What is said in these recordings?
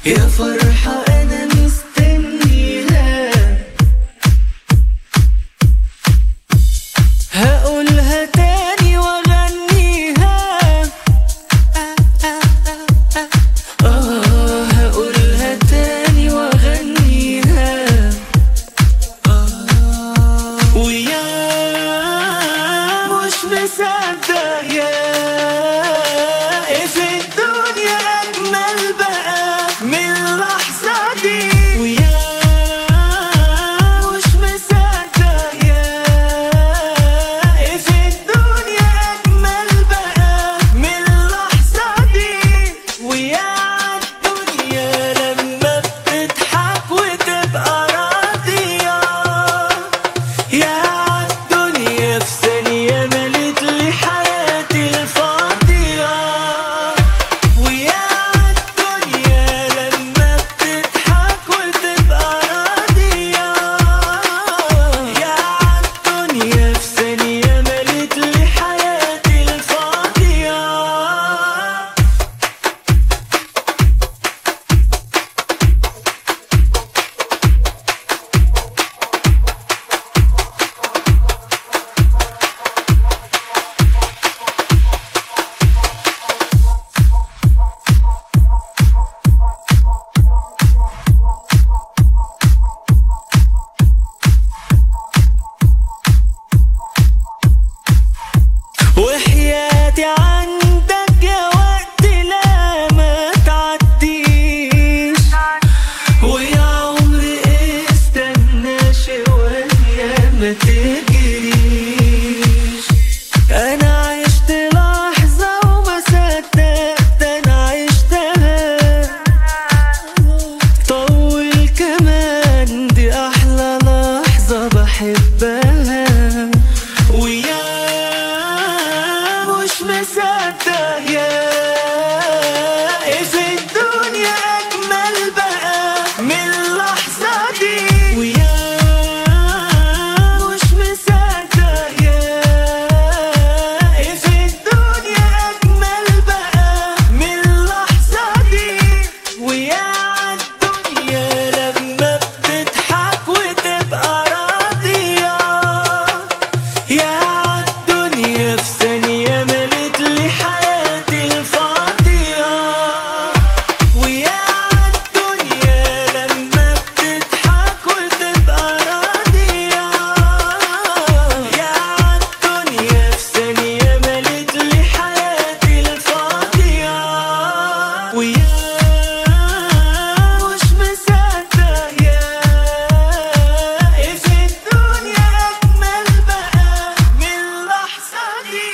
يا فرحة أنا مستنيها هقولها تاني وأغنيها آه هقولها تاني وأغنيها ويا مش مصدق يا إيه في الدنيا أجمل بقى من اللحظة دي ويا مش مصدق يا إيه في الدنيا أجمل بقى من اللحظة دي ويا الدنيا لما بتضحك وتبقى راضية يا عالدنيا في ثانية ملت لي حياتي الفاضية ويا عالدنيا لما بتضحك وتبقى راضية يا عالدنيا في ثانية ملت لي حياتي الفاضية وحياتي عندك يا وقت لا ما تعديش ويا عمري استنى شوية ما تجريش أنا عشت لحظة وما صدقت أنا عشتها طول كمان دي أحلى لحظة بحبها ويا مش مصدق يا إيه في الدنيا أجمل بقى من اللحظة دي ويا مش مصدق يا إيه في الدنيا أجمل بقى من اللحظة دي ويا الدنيا لما بتضحك وتبقى راضية يا عالدنيا في ثانية ملت لي حياتي الفاضية ويا عالدنيا لما بتضحك وتبقى راضية يا عالدنيا في ثانية ملت لي حياتي الفاضية ويا مش مصدق يا إيه في الدنيا أجمل بقى من اللحظة دي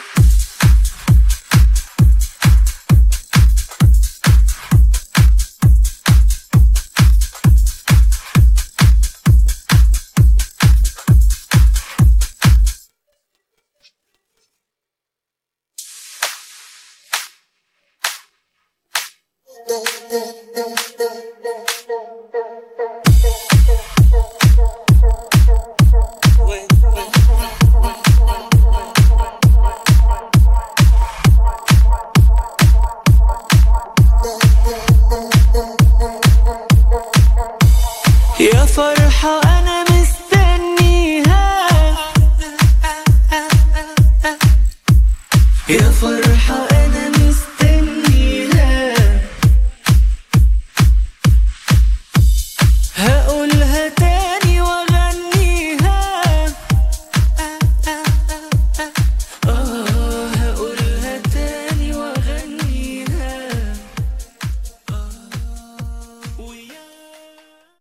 يا فرحة أنا مستنيها يا فرحة